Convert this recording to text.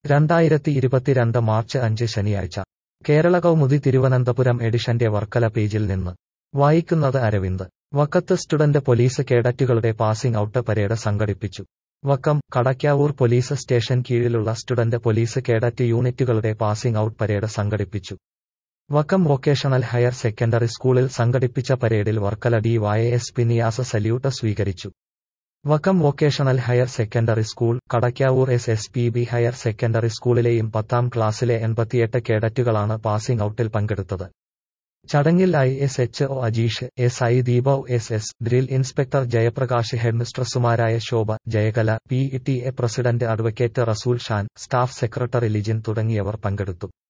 രണ്ടായിരത്തി ഇരുപത്തിരണ്ട് മാർച്ച് അഞ്ച് ശനിയാഴ്ച കേരള കൗമുദി തിരുവനന്തപുരം എഡിഷന്റെ വർക്കല പേജിൽ നിന്ന് വായിക്കുന്നത് അരവിന്ദ് വക്കത്ത് സ്റ്റുഡന്റ് പോലീസ് കേഡറ്റുകളുടെ പാസിംഗ് ഔട്ട് പരേഡ് സംഘടിപ്പിച്ചു വക്കം കടയ്ക്കാവൂർ പോലീസ് സ്റ്റേഷൻ കീഴിലുള്ള സ്റ്റുഡന്റ് പോലീസ് കേഡറ്റ് യൂണിറ്റുകളുടെ പാസിംഗ് ഔട്ട് പരേഡ് സംഘടിപ്പിച്ചു വക്കം വൊക്കേഷണൽ ഹയർ സെക്കൻഡറി സ്കൂളിൽ സംഘടിപ്പിച്ച പരേഡിൽ Varkala D Y S P Niyas salute സ്വീകരിച്ചു Vakkom vocational higher secondary school Kadakkavoor S S P B higher secondary സ്കൂളിലെയും പത്താം ക്ലാസ്സിലെ എൺപത്തിയെട്ട് കേഡറ്റുകളാണ് പാസിംഗ് ഔട്ടിൽ പങ്കെടുത്തത് ചടങ്ങിൽ I S H O Ajeesh S I Deepav S S drill inspector Jayaprakash ഹെഡ്മിസ്ട്രസുമാരായ Shobha Jayakala P T A president advocate Rasool Shan staff secretary Lijin തുടങ്ങിയവർ പങ്കെടുത്തു